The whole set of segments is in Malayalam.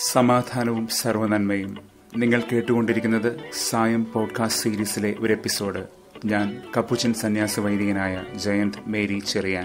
സമാധാനവും സർവനന്മയും നിങ്ങൾ കേട്ടുകൊണ്ടിരിക്കുന്നത് സായം പോഡ്കാസ്റ്റ് സീരീസിലെ ഒരു എപ്പിസോഡ് ഞാൻ കപ്പുച്ചൻ സന്യാസ വൈദികനായ ജയന്ത് മേരി ചെറിയാൻ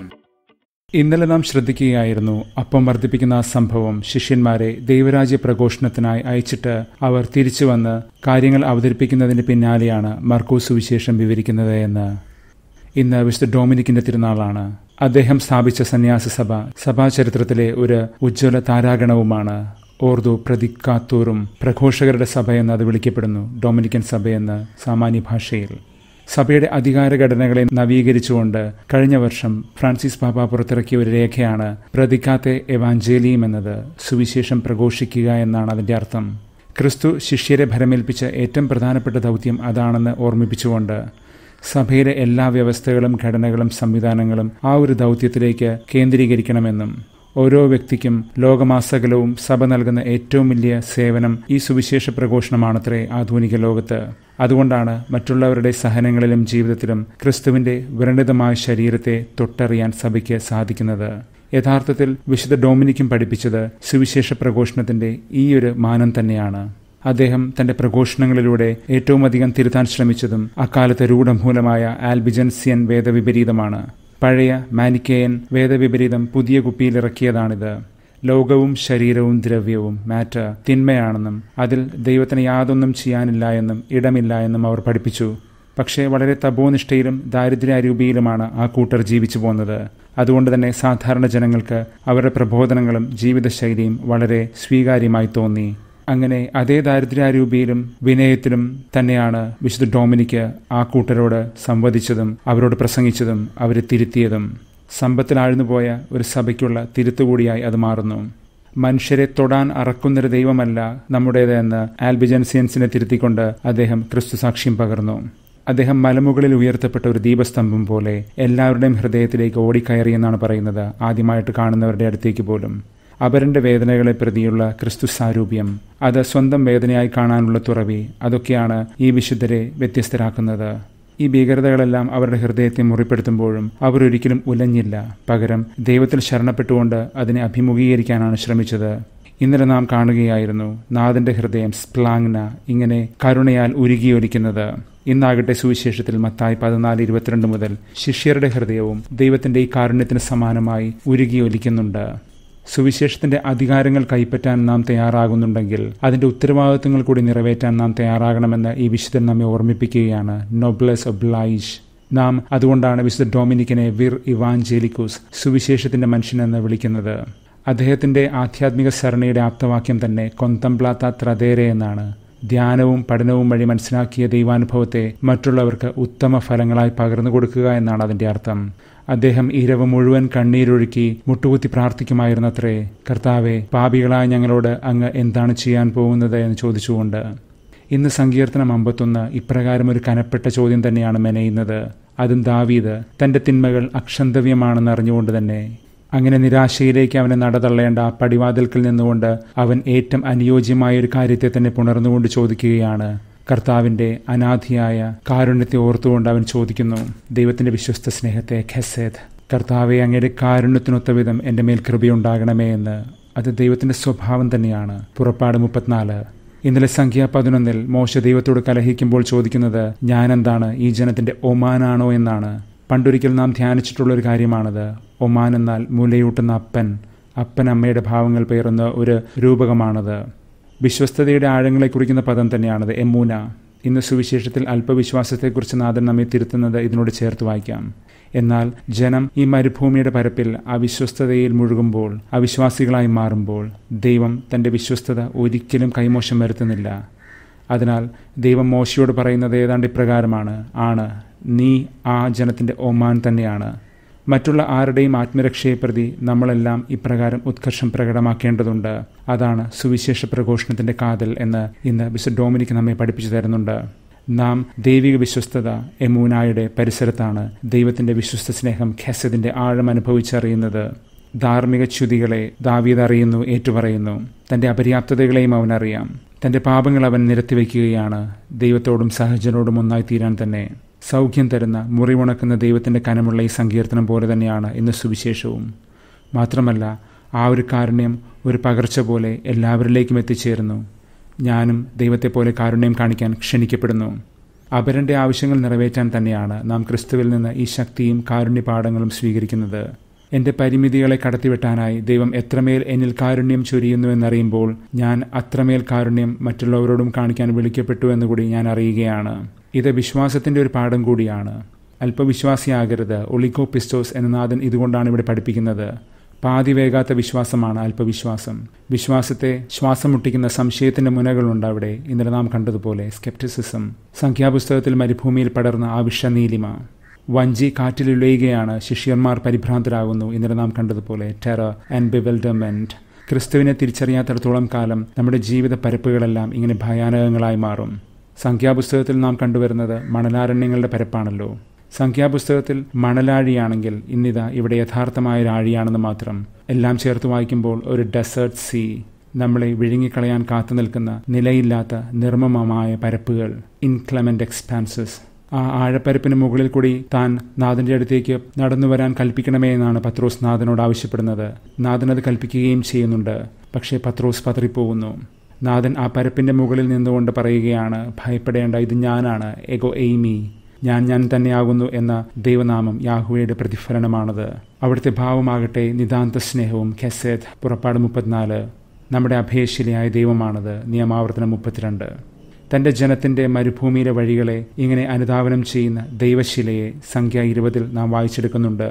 ഇന്നലെ നാം ശ്രദ്ധിക്കുകയായിരുന്നു അപ്പം വർദ്ധിപ്പിക്കുന്ന ആ സംഭവം ശിഷ്യന്മാരെ ദൈവരാജ്യ പ്രഘോഷണത്തിനായി അയച്ചിട്ട് അവർ തിരിച്ചു വന്ന് കാര്യങ്ങൾ അവതരിപ്പിക്കുന്നതിന് പിന്നാലെയാണ് മർക്കോസ് സുവിശേഷം വിവരിക്കുന്നത് എന്ന് ഇന്ന് വിശുദ്ധ ഡൊമിനിക്കിന്റെ തിരുനാളാണ് അദ്ദേഹം സ്ഥാപിച്ച സന്യാസ സഭ സഭാചരിത്രത്തിലെ ഒരു ഉജ്ജ്വല താരാഗണവുമാണ് ഓർദു പ്രതിക്കാത്തൂറും പ്രഘോഷകരുടെ സഭ എന്ന് അത് വിളിക്കപ്പെടുന്നു ഡൊമിനിക്കൻ സഭയെന്ന് സാമാന്യ ഭാഷയിൽ സഭയുടെ അധികാരഘടനകളെ നവീകരിച്ചുകൊണ്ട് കഴിഞ്ഞ വർഷം ഫ്രാൻസിസ് പാപ്പ പുറത്തിറക്കിയ ഒരു രേഖയാണ് പ്രതിക്കാത്തെ എവാഞ്ചേലിയം എന്നത് സുവിശേഷം പ്രഘോഷിക്കുക എന്നാണ് അതിന്റെ അർത്ഥം ക്രിസ്തു ശിഷ്യരെ ഭരമേൽപ്പിച്ച ഏറ്റവും പ്രധാനപ്പെട്ട ദൗത്യം അതാണെന്ന് ഓർമ്മിപ്പിച്ചുകൊണ്ട് സഭയിലെ എല്ലാ വ്യവസ്ഥകളും ഘടനകളും സംവിധാനങ്ങളും ആ ഒരു ദൗത്യത്തിലേക്ക് കേന്ദ്രീകരിക്കണമെന്നും ഓരോ വ്യക്തിക്കും ലോകമാസകലവും സഭ നൽകുന്ന ഏറ്റവും വലിയ സേവനം ഈ സുവിശേഷ പ്രഘോഷണമാണത്രേ ആധുനിക ലോകത്ത് അതുകൊണ്ടാണ് മറ്റുള്ളവരുടെ സഹനങ്ങളിലും ജീവിതത്തിലും ക്രിസ്തുവിന്റെ വ്രണിതമായ ശരീരത്തെ തൊട്ടറിയാൻ സഭയ്ക്ക് സാധിക്കുന്നത് യഥാർത്ഥത്തിൽ വിശുദ്ധ ഡൊമിനിക്കും പഠിപ്പിച്ചത് സുവിശേഷ പ്രഘോഷണത്തിന്റെ ഈ ഒരു മാനം തന്നെയാണ് അദ്ദേഹം തന്റെ പ്രഘോഷണങ്ങളിലൂടെ ഏറ്റവും അധികം തിരുത്താൻ ശ്രമിച്ചതും അക്കാലത്തെ രൂഢമൂലമായ ആൽബിജൻസിയൻ വേദവിപരീതമാണ് പഴയ മാനിക്കേയൻ വേദവിപരീതം പുതിയ കുപ്പിയിലിറക്കിയതാണിത് ലോകവും ശരീരവും ദ്രവ്യവും മാറ്റർ തിന്മയാണെന്നും അതിൽ ദൈവത്തിന് യാതൊന്നും ചെയ്യാനില്ല എന്നും ഇടമില്ല എന്നും അവർ പഠിപ്പിച്ചു പക്ഷേ വളരെ തപോനിഷ്ഠയിലും ദാരിദ്ര്യാരൂപിയിലുമാണ് ആ കൂട്ടർ ജീവിച്ചു പോന്നത് അതുകൊണ്ട് തന്നെ സാധാരണ ജനങ്ങൾക്ക് അവരുടെ പ്രബോധനങ്ങളും ജീവിതശൈലിയും വളരെ സ്വീകാര്യമായി തോന്നി അങ്ങനെ അതേ ദാരിദ്ര്യാരൂപിയിലും വിനയത്തിലും തന്നെയാണ് വിശുദ്ധ ഡോമിനിക്ക് ആ കൂട്ടരോട് സംവദിച്ചതും അവരോട് പ്രസംഗിച്ചതും അവരെ തിരുത്തിയതും സമ്പത്തിലാഴ്ന്നുപോയ ഒരു സഭയ്ക്കുള്ള തിരുത്തുകൂടിയായി അത് മാറുന്നു മനുഷ്യരെ തൊടാൻ അറക്കുന്നൊരു ദൈവമല്ല നമ്മുടേത് എന്ന് ആൽബിജൻസിയൻസിനെ തിരുത്തിക്കൊണ്ട് അദ്ദേഹം ക്രിസ്തു സാക്ഷ്യം പകർന്നു അദ്ദേഹം മലമുകളിൽ ഉയർത്തപ്പെട്ട ഒരു ദീപസ്തംഭം പോലെ എല്ലാവരുടെയും ഹൃദയത്തിലേക്ക് ഓടിക്കയറിയെന്നാണ് പറയുന്നത് ആദ്യമായിട്ട് കാണുന്നവരുടെ അടുത്തേക്ക് പോലും അപരന്റെ വേദനകളെ പ്രതിയുള്ള ക്രിസ്തു സാരൂപ്യം അത് സ്വന്തം വേദനയായി കാണാനുള്ള തുറവി അതൊക്കെയാണ് ഈ വിശുദ്ധരെ വ്യത്യസ്തരാക്കുന്നത് ഈ ഭീകരതകളെല്ലാം അവരുടെ ഹൃദയത്തെ മുറിപ്പെടുത്തുമ്പോഴും അവർ ഒരിക്കലും ഉലഞ്ഞില്ല പകരം ദൈവത്തിൽ ശരണപ്പെട്ടുകൊണ്ട് അതിനെ അഭിമുഖീകരിക്കാനാണ് ശ്രമിച്ചത് ഇന്നലെ നാം കാണുകയായിരുന്നു നാഥന്റെ ഹൃദയം സ്പ്ലാങ്ന ഇങ്ങനെ കരുണയാൽ ഉരുകിയൊലിക്കുന്നത് ഇന്നാകട്ടെ സുവിശേഷത്തിൽ മത്തായി പതിനാല് ഇരുപത്തിരണ്ട് മുതൽ ശിഷ്യരുടെ ഹൃദയവും ദൈവത്തിന്റെ ഈ കാരുണ്യത്തിന് സമാനമായി ഉരുകിയൊലിക്കുന്നുണ്ട് സുവിശേഷത്തിന്റെ അധികാരങ്ങൾ കൈപ്പറ്റാൻ നാം തയ്യാറാകുന്നുണ്ടെങ്കിൽ അതിന്റെ ഉത്തരവാദിത്വങ്ങൾ കൂടി നിറവേറ്റാൻ നാം തയ്യാറാകണമെന്ന് ഈ വിശുദ്ധൻ നമ്മെ ഓർമ്മിപ്പിക്കുകയാണ് നോബ്ലസ് ഒബ്ലൈഷ് നാം അതുകൊണ്ടാണ് വിശുദ്ധ ഡൊമിനിക്കിനെ വിർ ഇവാഞ്ചേലിക്കൂസ് സുവിശേഷത്തിന്റെ മനുഷ്യനെന്ന് വിളിക്കുന്നത് അദ്ദേഹത്തിന്റെ ആധ്യാത്മിക സരണിയുടെ ആപ്തവാക്യം തന്നെ കൊന്തംപ്ലാത്ത ത്രതേരെ എന്നാണ് ധ്യാനവും പഠനവും വഴി മനസ്സിലാക്കിയ ദൈവാനുഭവത്തെ മറ്റുള്ളവർക്ക് ഉത്തമ ഫലങ്ങളായി പകർന്നു കൊടുക്കുക എന്നാണ് അതിന്റെ അർത്ഥം അദ്ദേഹം ഇരവ് മുഴുവൻ കണ്ണീരൊഴുക്കി മുട്ടുകുത്തി പ്രാർത്ഥിക്കുമായിരുന്നത്രേ കർത്താവെ പാപികളായ ഞങ്ങളോട് അങ്ങ് എന്താണ് ചെയ്യാൻ പോകുന്നത് എന്ന് ചോദിച്ചുകൊണ്ട് ഇന്ന് സങ്കീർത്തനം അമ്പത്തൊന്ന് ഇപ്രകാരം ഒരു കനപ്പെട്ട ചോദ്യം തന്നെയാണ് മെനയുന്നത് അതും ദാവീദ് തന്റെ തിന്മകൾ അക്ഷന്തവ്യമാണെന്ന് അറിഞ്ഞുകൊണ്ട് തന്നെ അങ്ങനെ നിരാശയിലേക്ക് അവനെ നടതള്ളേണ്ട ആ പടിവാതിൽക്കിൽ നിന്നുകൊണ്ട് അവൻ ഏറ്റവും അനുയോജ്യമായ ഒരു കാര്യത്തെ തന്നെ പുണർന്നുകൊണ്ട് ചോദിക്കുകയാണ് കർത്താവിന്റെ അനാഥിയായ കാരുണ്യത്തെ ഓർത്തുകൊണ്ട് അവൻ ചോദിക്കുന്നു ദൈവത്തിന്റെ വിശ്വസ്ത സ്നേഹത്തെ ഖെസേദ് കർത്താവെ അങ്ങയുടെ കാരുണ്യത്തിനൊത്ത വിധം എൻ്റെ മേൽ കൃപയുണ്ടാകണമേ എന്ന് അത് ദൈവത്തിന്റെ സ്വഭാവം തന്നെയാണ് പുറപ്പാട് മുപ്പത്തിനാല് ഇന്നലെ സംഖ്യ പതിനൊന്നിൽ മോശ ദൈവത്തോട് കലഹിക്കുമ്പോൾ ചോദിക്കുന്നത് ഞാനെന്താണ് ഈ ജനത്തിന്റെ ഒമാനാണോ എന്നാണ് പണ്ടൊരിക്കൽ നാം ധ്യാനിച്ചിട്ടുള്ള ഒരു കാര്യമാണത് ഒമാൻ എന്നാൽ മുലയൂട്ടുന്ന അപ്പൻ അപ്പൻ അമ്മയുടെ ഭാവങ്ങൾ പേറുന്ന ഒരു രൂപകമാണത് വിശ്വസ്തതയുടെ ആഴങ്ങളെ കുറിക്കുന്ന പദം തന്നെയാണത് എമ്മൂന ഇന്ന് സുവിശേഷത്തിൽ അല്പവിശ്വാസത്തെക്കുറിച്ച് നാഥൻ നമ്മെ തിരുത്തുന്നത് ഇതിനോട് ചേർത്ത് വായിക്കാം എന്നാൽ ജനം ഈ മരുഭൂമിയുടെ പരപ്പിൽ അവിശ്വസ്തതയിൽ മുഴുകുമ്പോൾ അവിശ്വാസികളായി മാറുമ്പോൾ ദൈവം തന്റെ വിശ്വസ്തത ഒരിക്കലും കൈമോശം വരുത്തുന്നില്ല അതിനാൽ ദൈവം മോശയോട് പറയുന്നത് ഏതാണ്ട് ഇപ്രകാരമാണ് ആണ് നീ ആ ജനത്തിന്റെ ഒമാൻ തന്നെയാണ് മറ്റുള്ള ആരുടെയും ആത്മരക്ഷയെ പ്രതി നമ്മളെല്ലാം ഇപ്രകാരം ഉത്കർഷം പ്രകടമാക്കേണ്ടതുണ്ട് അതാണ് സുവിശേഷ പ്രഘോഷണത്തിന്റെ കാതൽ എന്ന് ഇന്ന് ബിസ് ഡോമിനിക്ക് നമ്മെ പഠിപ്പിച്ചു തരുന്നുണ്ട് നാം ദൈവിക വിശ്വസ്തത എമൂനായുടെ പരിസരത്താണ് ദൈവത്തിന്റെ വിശ്വസ്ത സ്നേഹം ഖെസദിന്റെ ആഴം അനുഭവിച്ചറിയുന്നത് ധാർമ്മിക ച്യുതികളെ ദാവീദ് അറിയുന്നു ഏറ്റുപറയുന്നു തന്റെ അപര്യാപ്തതകളെയും അവൻ അറിയാം തന്റെ പാപങ്ങൾ അവൻ നിരത്തിവെക്കുകയാണ് ദൈവത്തോടും സഹജനോടും ഒന്നായി തീരാൻ തന്നെ സൗഖ്യം തരുന്ന മുറിവുണക്കുന്ന ദൈവത്തിന്റെ കനമുള്ള ഈ സങ്കീർത്തനം പോലെ തന്നെയാണ് ഇന്ന് സുവിശേഷവും മാത്രമല്ല ആ ഒരു കാരുണ്യം ഒരു പകർച്ച പോലെ എല്ലാവരിലേക്കും എത്തിച്ചേരുന്നു ഞാനും ദൈവത്തെപ്പോലെ കാരുണ്യം കാണിക്കാൻ ക്ഷണിക്കപ്പെടുന്നു അപരന്റെ ആവശ്യങ്ങൾ നിറവേറ്റാൻ തന്നെയാണ് നാം ക്രിസ്തുവിൽ നിന്ന് ഈ ശക്തിയും കാരുണ്യപാഠങ്ങളും സ്വീകരിക്കുന്നത് എന്റെ പരിമിതികളെ കടത്തിവെട്ടാനായി ദൈവം എത്രമേൽ എന്നിൽ കാരുണ്യം ചൊരിയുന്നുവെന്നറിയുമ്പോൾ ഞാൻ അത്രമേൽ കാരുണ്യം മറ്റുള്ളവരോടും കാണിക്കാൻ വിളിക്കപ്പെട്ടു എന്നുകൂടി ഞാൻ അറിയുകയാണ് ഇത് വിശ്വാസത്തിന്റെ ഒരു പാഠം കൂടിയാണ് അല്പവിശ്വാസിയാകരുത് ഒളിക്കോ പിസ്റ്റോസ് എന്ന നാഥൻ ഇതുകൊണ്ടാണ് ഇവിടെ പഠിപ്പിക്കുന്നത് പാതി വേകാത്ത വിശ്വാസമാണ് അല്പവിശ്വാസം വിശ്വാസത്തെ ശ്വാസം മുട്ടിക്കുന്ന സംശയത്തിന്റെ മുനകളുണ്ട് അവിടെ ഇന്നലെ നാം കണ്ടതുപോലെ സ്കെപ്റ്റിസിസം സംഖ്യാപുസ്തകത്തിൽ മരുഭൂമിയിൽ പടർന്ന ആ വിഷനീലിമ വഞ്ചി കാറ്റിലുലയുകയാണ് ശിഷ്യന്മാർ പരിഭ്രാന്തരാകുന്നു ഇന്നലെ നാം കണ്ടതുപോലെ ടെറർ ആൻഡ് ബിവൽഡർമെന്റ് ക്രിസ്തുവിനെ തിരിച്ചറിയാത്തിടത്തോളം കാലം നമ്മുടെ ജീവിത പരപ്പുകളെല്ലാം ഇങ്ങനെ ഭയാനകങ്ങളായി മാറും സംഖ്യാപുസ്തകത്തിൽ നാം കണ്ടുവരുന്നത് മണലാരണ്യങ്ങളുടെ പരപ്പാണല്ലോ സംഖ്യാപുസ്തകത്തിൽ മണലാഴിയാണെങ്കിൽ ഇന്നിതാ ഇവിടെ യഥാർത്ഥമായ ഒരു ആഴിയാണെന്ന് മാത്രം എല്ലാം ചേർത്ത് വായിക്കുമ്പോൾ ഒരു ഡെസേർട്ട് സീ നമ്മളെ വിഴുങ്ങിക്കളയാൻ കാത്തു നിൽക്കുന്ന നിലയില്ലാത്ത നിർമ്മമമായ പരപ്പുകൾ ഇൻക്ലമന്റ് എക്സ്പാൻസസ് ആ ആഴപ്പരപ്പിന് മുകളിൽ കൂടി താൻ നാഥന്റെ അടുത്തേക്ക് നടന്നു വരാൻ കൽപ്പിക്കണമേ എന്നാണ് പത്രോസ് നാഥനോട് ആവശ്യപ്പെടുന്നത് നാഥൻ അത് കൽപ്പിക്കുകയും ചെയ്യുന്നുണ്ട് പക്ഷേ പത്രോസ് പതറിപ്പോകുന്നു നാഥൻ ആ പരപ്പിന്റെ മുകളിൽ നിന്നുകൊണ്ട് പറയുകയാണ് ഭയപ്പെടേണ്ട ഇത് ഞാനാണ് എഗോ എയ്മി ഞാൻ ഞാൻ തന്നെയാകുന്നു എന്ന ദൈവനാമം യാഹുവയുടെ പ്രതിഫലനമാണത് അവിടുത്തെ ഭാവമാകട്ടെ നിതാന്ത സ്നേഹവും ഖെസേദ് പുറപ്പാട് മുപ്പത്തിനാല് നമ്മുടെ അഭയശിലയായ ദൈവമാണത് നിയമാവർത്തനം മുപ്പത്തിരണ്ട് തന്റെ ജനത്തിന്റെ മരുഭൂമിയിലെ വഴികളെ ഇങ്ങനെ അനുധാവനം ചെയ്യുന്ന ദൈവശിലയെ സംഖ്യ ഇരുപതിൽ നാം വായിച്ചെടുക്കുന്നുണ്ട്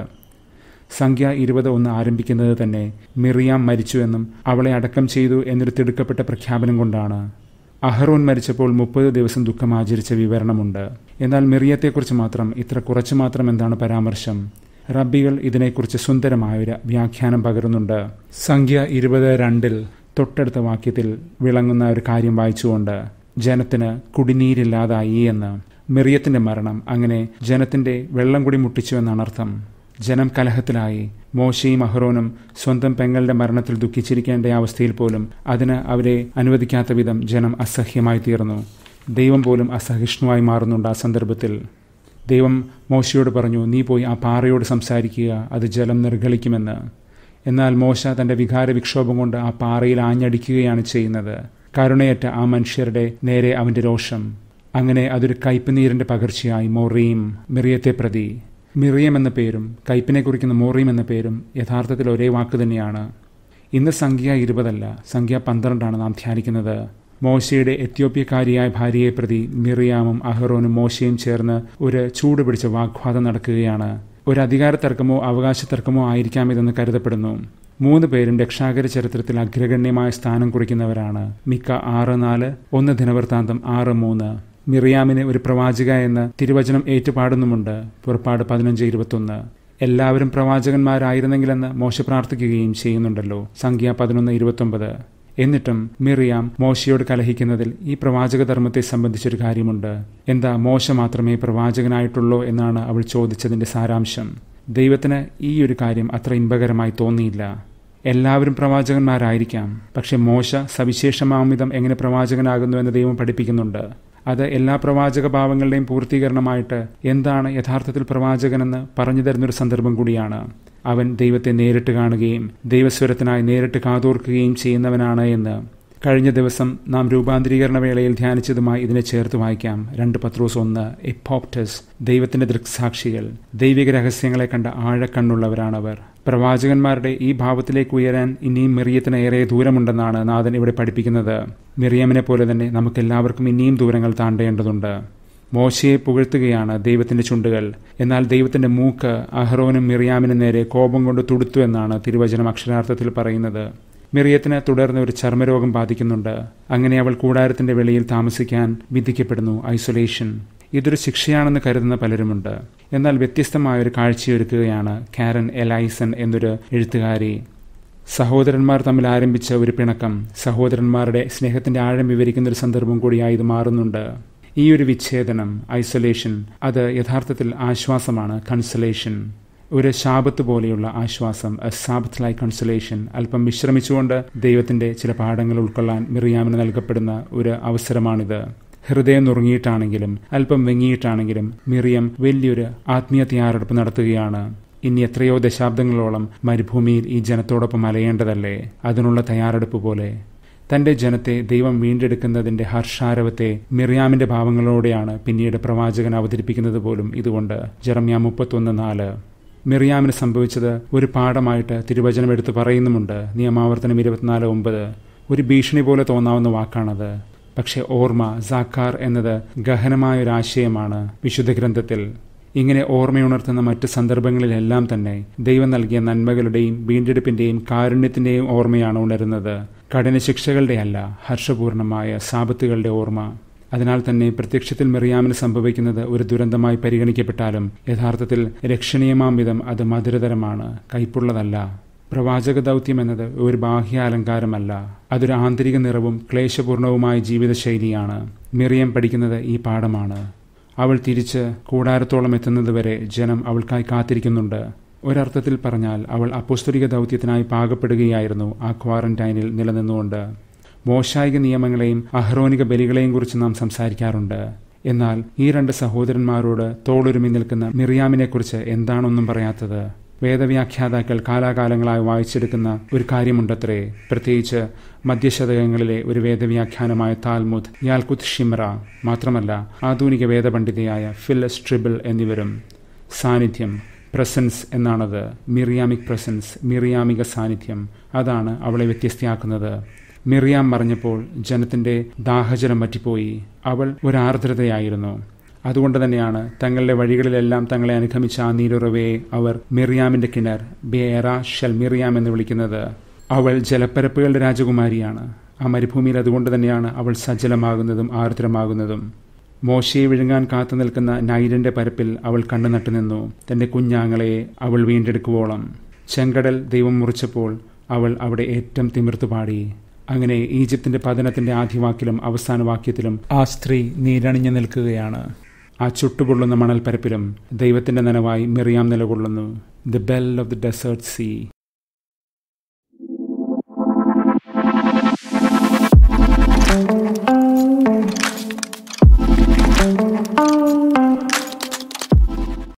സംഖ്യ ഇരുപത് ഒന്ന് ആരംഭിക്കുന്നത് തന്നെ മിറിയാം മരിച്ചുവെന്നും അവളെ അടക്കം ചെയ്തു എന്നൊരു തിടുക്കപ്പെട്ട പ്രഖ്യാപനം കൊണ്ടാണ് അഹറോൻ മരിച്ചപ്പോൾ മുപ്പത് ദിവസം ദുഃഖം ആചരിച്ച വിവരണമുണ്ട് എന്നാൽ മിറിയത്തെക്കുറിച്ച് മാത്രം ഇത്ര കുറച്ചു മാത്രം എന്താണ് പരാമർശം റബ്ബികൾ ഇതിനെക്കുറിച്ച് സുന്ദരമായ ഒരു വ്യാഖ്യാനം പകരുന്നുണ്ട് സംഖ്യ ഇരുപത് രണ്ടിൽ തൊട്ടടുത്ത വാക്യത്തിൽ വിളങ്ങുന്ന ഒരു കാര്യം വായിച്ചുകൊണ്ട് ജനത്തിന് കുടിനീരില്ലാതായി എന്ന് മിറിയത്തിന്റെ മരണം അങ്ങനെ ജനത്തിന്റെ വെള്ളം കൂടി മുട്ടിച്ചു എന്നാണ് അർത്ഥം ജനം കലഹത്തിലായി മോശയും അഹ്റോനും സ്വന്തം പെങ്ങളുടെ മരണത്തിൽ ദുഃഖിച്ചിരിക്കേണ്ട അവസ്ഥയിൽ പോലും അതിന് അവരെ അനുവദിക്കാത്ത വിധം ജനം അസഹ്യമായി തീർന്നു ദൈവം പോലും അസഹിഷ്ണുവായി മാറുന്നുണ്ട് ആ സന്ദർഭത്തിൽ ദൈവം മോശയോട് പറഞ്ഞു നീ പോയി ആ പാറയോട് സംസാരിക്കുക അത് ജലം നിർഗളിക്കുമെന്ന് എന്നാൽ മോശ തന്റെ വികാര വിക്ഷോഭം കൊണ്ട് ആ പാറയിൽ ആഞ്ഞടിക്കുകയാണ് ചെയ്യുന്നത് കരുണയറ്റ ആ മനുഷ്യരുടെ നേരെ അവന്റെ രോഷം അങ്ങനെ അതൊരു കയ്പുനീരിന്റെ പകർച്ചയായി മൊറീം മിറിയത്തെ പ്രതി മിറിയം എന്ന പേരും കയ്പിനെ കുറിക്കുന്ന മോറീം എന്ന പേരും യഥാർത്ഥത്തിൽ ഒരേ വാക്ക് തന്നെയാണ് ഇന്ന് സംഖ്യ ഇരുപതല്ല സംഖ്യ പന്ത്രണ്ടാണ് നാം ധ്യാനിക്കുന്നത് മോശയുടെ എത്യോപ്യക്കാരിയായ ഭാര്യയെ പ്രതി മിറിയാമും അഹറോനും മോശയും ചേർന്ന് ഒരു ചൂട് പിടിച്ച വാഗ്വാദം നടക്കുകയാണ് ഒരു അധികാര തർക്കമോ അവകാശ തർക്കമോ ആയിരിക്കാം ഇതെന്ന് കരുതപ്പെടുന്നു മൂന്ന് പേരും രക്ഷാകര ചരിത്രത്തിൽ അഗ്രഗണ്യമായ സ്ഥാനം കുറിക്കുന്നവരാണ് മിക്ക ആറ് നാല് ഒന്ന് ദിനവൃത്താന്തം ആറ് മൂന്ന് മിറിയാമിനെ ഒരു പ്രവാചക എന്ന് തിരുവചനം ഏറ്റുപാടുന്നുമുണ്ട് പുറപ്പാട് പതിനഞ്ച് ഇരുപത്തൊന്ന് എല്ലാവരും പ്രവാചകന്മാരായിരുന്നെങ്കിലെന്ന് മോശ പ്രാർത്ഥിക്കുകയും ചെയ്യുന്നുണ്ടല്ലോ സംഖ്യ പതിനൊന്ന് ഇരുപത്തൊമ്പത് എന്നിട്ടും മിറിയാം മോശയോട് കലഹിക്കുന്നതിൽ ഈ പ്രവാചക ധർമ്മത്തെ സംബന്ധിച്ചൊരു കാര്യമുണ്ട് എന്താ മോശ മാത്രമേ പ്രവാചകനായിട്ടുള്ളൂ എന്നാണ് അവൾ ചോദിച്ചതിന്റെ സാരാംശം ദൈവത്തിന് ഈ ഒരു കാര്യം അത്ര ഇമ്പകരമായി തോന്നിയില്ല എല്ലാവരും പ്രവാചകന്മാരായിരിക്കാം പക്ഷെ മോശ സവിശേഷമാമിതം എങ്ങനെ പ്രവാചകനാകുന്നു എന്ന് ദൈവം പഠിപ്പിക്കുന്നുണ്ട് അത് എല്ലാ പ്രവാചക ഭാവങ്ങളുടെയും പൂർത്തീകരണമായിട്ട് എന്താണ് യഥാർത്ഥത്തിൽ പ്രവാചകനെന്ന് പറഞ്ഞു തരുന്നൊരു സന്ദർഭം കൂടിയാണ് അവൻ ദൈവത്തെ നേരിട്ട് കാണുകയും ദൈവസ്വരത്തിനായി നേരിട്ട് കാതോർക്കുകയും ചെയ്യുന്നവനാണ് എന്ന് കഴിഞ്ഞ ദിവസം നാം രൂപാന്തരീകരണ വേളയിൽ ധ്യാനിച്ചതുമായി ഇതിനെ ചേർത്ത് വായിക്കാം രണ്ട് പത്രോസ് ഒന്ന് എപ്പോപ്റ്റസ് ദൈവത്തിന്റെ ദൃക്സാക്ഷികൾ ദൈവിക രഹസ്യങ്ങളെ കണ്ട ആഴക്കണ്ണുള്ളവരാണവർ പ്രവാചകന്മാരുടെ ഈ ഭാവത്തിലേക്ക് ഉയരാൻ ഇനിയും മിറിയത്തിന് ഏറെ ദൂരമുണ്ടെന്നാണ് നാഥൻ ഇവിടെ പഠിപ്പിക്കുന്നത് മിറിയമിനെ പോലെ തന്നെ നമുക്കെല്ലാവർക്കും ഇനിയും ദൂരങ്ങൾ താണ്ടേണ്ടതുണ്ട് മോശയെ പുകഴ്ത്തുകയാണ് ദൈവത്തിന്റെ ചുണ്ടുകൾ എന്നാൽ ദൈവത്തിന്റെ മൂക്ക് അഹ്റോനും മിറിയാമിനും നേരെ കോപം കൊണ്ട് തുടുത്തു എന്നാണ് തിരുവചനം അക്ഷരാർത്ഥത്തിൽ പറയുന്നത് മിറിയത്തിന് തുടർന്ന് ഒരു ചർമ്മരോഗം ബാധിക്കുന്നുണ്ട് അങ്ങനെ അവൾ കൂടാരത്തിന്റെ വെളിയിൽ താമസിക്കാൻ വിധിക്കപ്പെടുന്നു ഐസൊലേഷൻ ഇതൊരു ശിക്ഷയാണെന്ന് കരുതുന്ന പലരുമുണ്ട് എന്നാൽ വ്യത്യസ്തമായ ഒരു കാഴ്ചയൊരുക്കുകയാണ് കാരൻ എലൈസൺ എന്നൊരു എഴുത്തുകാരി സഹോദരന്മാർ തമ്മിൽ ആരംഭിച്ച ഒരു പിണക്കം സഹോദരന്മാരുടെ സ്നേഹത്തിന്റെ ആഴം വിവരിക്കുന്ന ഒരു സന്ദർഭം കൂടിയായി ഇത് മാറുന്നുണ്ട് ഈ ഒരു വിച്ഛേദനം ഐസൊലേഷൻ അത് യഥാർത്ഥത്തിൽ ആശ്വാസമാണ് കൺസലേഷൻ ഒരു ശാപത്ത് പോലെയുള്ള ആശ്വാസം എ സാബത്ത് ലൈക്ക് കൺസലേഷൻ അല്പം വിശ്രമിച്ചുകൊണ്ട് ദൈവത്തിന്റെ ചില പാഠങ്ങൾ ഉൾക്കൊള്ളാൻ മിറിയാമിന് നൽകപ്പെടുന്ന ഒരു അവസരമാണിത് ഹൃദയം നുറുങ്ങിയിട്ടാണെങ്കിലും അല്പം വെങ്ങിയിട്ടാണെങ്കിലും മിറിയം വലിയൊരു ആത്മീയ തയ്യാറെടുപ്പ് നടത്തുകയാണ് ഇനി എത്രയോ ദശാബ്ദങ്ങളോളം മരുഭൂമിയിൽ ഈ ജനത്തോടൊപ്പം അലയേണ്ടതല്ലേ അതിനുള്ള തയ്യാറെടുപ്പ് പോലെ തന്റെ ജനത്തെ ദൈവം വീണ്ടെടുക്കുന്നതിന്റെ ഹർഷാരവത്തെ മിറിയാമിന്റെ ഭാവങ്ങളോടെയാണ് പിന്നീട് പ്രവാചകൻ അവതരിപ്പിക്കുന്നത് പോലും ഇതുകൊണ്ട് ജെറമ്യ മുപ്പത്തൊന്ന് നാല് മിറിയാമിന് സംഭവിച്ചത് ഒരു പാഠമായിട്ട് തിരുവചനം എടുത്തു പറയുന്നുമുണ്ട് നിയമാവർത്തനം ഇരുപത്തിനാല് ഒമ്പത് ഒരു ഭീഷണി പോലെ തോന്നാവുന്ന വാക്കാണത് പക്ഷെ ഓർമ്മ സാക്കാർ എന്നത് ഗഹനമായ ഒരു ആശയമാണ് വിശുദ്ധ ഗ്രന്ഥത്തിൽ ഇങ്ങനെ ഓർമ്മയുണർത്തുന്ന മറ്റ് സന്ദർഭങ്ങളിലെല്ലാം തന്നെ ദൈവം നൽകിയ നന്മകളുടെയും വീണ്ടെടുപ്പിന്റെയും കാരുണ്യത്തിന്റെയും ഓർമ്മയാണ് ഉണരുന്നത് കഠിന ശിക്ഷകളുടെ അല്ല ഹർഷപൂർണമായ സാപത്തുകളുടെ ഓർമ്മ അതിനാൽ തന്നെ പ്രത്യക്ഷത്തിൽ മെറിയാമിന് സംഭവിക്കുന്നത് ഒരു ദുരന്തമായി പരിഗണിക്കപ്പെട്ടാലും യഥാർത്ഥത്തിൽ രക്ഷണീയമാം വിധം അത് മധുരതരമാണ് കൈപ്പുള്ളതല്ല പ്രവാചക ദൗത്യം എന്നത് ഒരു ബാഹ്യ അലങ്കാരമല്ല അതൊരു ആന്തരിക നിറവും ക്ലേശപൂർണവുമായ ജീവിതശൈലിയാണ് മിറിയം പഠിക്കുന്നത് ഈ പാഠമാണ് അവൾ തിരിച്ച് കൂടാരത്തോളം എത്തുന്നതുവരെ ജനം അവൾക്കായി കാത്തിരിക്കുന്നുണ്ട് ഒരർത്ഥത്തിൽ പറഞ്ഞാൽ അവൾ അപ്പോസ്തലിക ദൗത്യത്തിനായി പാകപ്പെടുകയായിരുന്നു ആ ക്വാറന്റൈനിൽ നിലനിന്നുകൊണ്ട് മോശായിക നിയമങ്ങളെയും അഹ്റോനിക ബലികളെയും കുറിച്ച് നാം സംസാരിക്കാറുണ്ട് എന്നാൽ ഈ രണ്ട് സഹോദരന്മാരോട് തോളൊരുമി നിൽക്കുന്ന മിറിയാമിനെക്കുറിച്ച് എന്താണൊന്നും പറയാത്തത് വേദവ്യാഖ്യാതാക്കൾ കാലാകാലങ്ങളായി വായിച്ചെടുക്കുന്ന ഒരു കാര്യമുണ്ടത്രേ പ്രത്യേകിച്ച് മധ്യശതകങ്ങളിലെ ഒരു വേദവ്യാഖ്യാനമായ താൽമുദ് യാൽകുത് ഷിമ്ര മാത്രമല്ല ആധുനിക വേദപണ്ഡിതയായ ഫിൽ സ്ട്രിബിൾ എന്നിവരും സാന്നിധ്യം പ്രസൻസ് എന്നാണത് മിറിയാമിക് പ്രസൻസ് മിറിയാമിക സാന്നിധ്യം അതാണ് അവളെ വ്യത്യസ്തയാക്കുന്നത് മിറിയാം മറിഞ്ഞപ്പോൾ ജനത്തിന്റെ ദാഹജലം പറ്റിപ്പോയി അവൾ ഒരു ആർദ്രതയായിരുന്നു അതുകൊണ്ട് തന്നെയാണ് തങ്ങളുടെ വഴികളിലെല്ലാം തങ്ങളെ അനുഗമിച്ച ആ നീരുറവയെ അവർ മിറിയാമിന്റെ കിണർ ബേറ ഷൽ മിറിയാം എന്ന് വിളിക്കുന്നത് അവൾ ജലപ്പരപ്പുകളുടെ രാജകുമാരിയാണ് ആ മരുഭൂമിയിൽ അതുകൊണ്ട് തന്നെയാണ് അവൾ സജലമാകുന്നതും ആർദ്രമാകുന്നതും മോശയെ വിഴുങ്ങാൻ കാത്തു നിൽക്കുന്ന നൈലിന്റെ പരപ്പിൽ അവൾ കണ്ണു നട്ടുനിന്നു തന്റെ കുഞ്ഞാങ്ങളെ അവൾ വീണ്ടെടുക്കുവോളം ചെങ്കടൽ ദൈവം മുറിച്ചപ്പോൾ അവൾ അവിടെ ഏറ്റവും തിമിർത്തു പാടി അങ്ങനെ ഈജിപ്തിന്റെ പതനത്തിന്റെ ആദ്യവാക്കിലും അവസാന വാക്യത്തിലും ആ സ്ത്രീ നീരണിഞ്ഞു നിൽക്കുകയാണ് ആ ചുട്ടുപൊള്ളുന്ന മണൽപ്പരപ്പിലും ദൈവത്തിന്റെ നനവായി മിറിയാം നിലകൊള്ളുന്നു the bell of the desert see